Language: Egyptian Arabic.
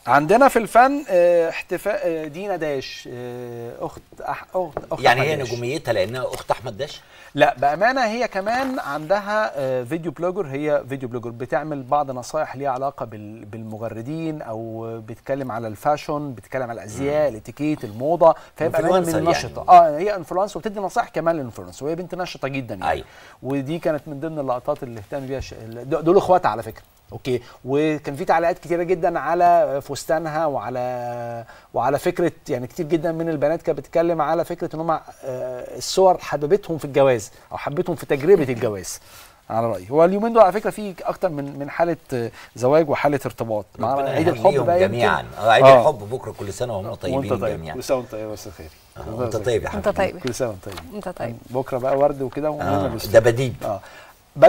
عندنا في الفن آه، احتفاء آه، دينا داش آه، اخت أح... اخت اخت يعني أحمد هي داش. نجوميتها لانها اخت احمد داش لا بامانه هي كمان عندها آه، فيديو بلوجر هي فيديو بلوجر بتعمل بعض نصائح ليها علاقه بال- بالمغردين او بتتكلم على الفاشون بتتكلم على الازياء الاتيكيت الموضه فهي بامانه Influencer من يعني. نشطه اه هي انفلونس وبتدي نصائح كمان للانفلونس وهي بنت نشطه جدا يعني أيوة. ودي كانت من ضمن اللقطات اللي اهتم بيها ش... دول دول اخواتها على فكره اوكي وكان في تعليقات كتيره جدا على فستانها وعلى وعلى فكره يعني كتير جدا من البنات كانت بتتكلم على فكره ان هم آه، الصور حببتهم في الجواز او حبتهم في تجربه الجواز على رايي هو اليومين دول على فكره في اكتر من من حاله آه، زواج وحاله ارتباط مع ربنا عيد الحب يهنيهم بقى يمكن- جميعا آه، عيد آه. الحب بكره كل سنه وهم وانت طيبين طيب جميعا كل سنه وانت طيب يا استاذ خيري آه، وانت طيب يا انت حبيبي طيب كل سنه وانت طيب انت طيب بكره بقى ورد وكده آه، ومهم ده بديل اه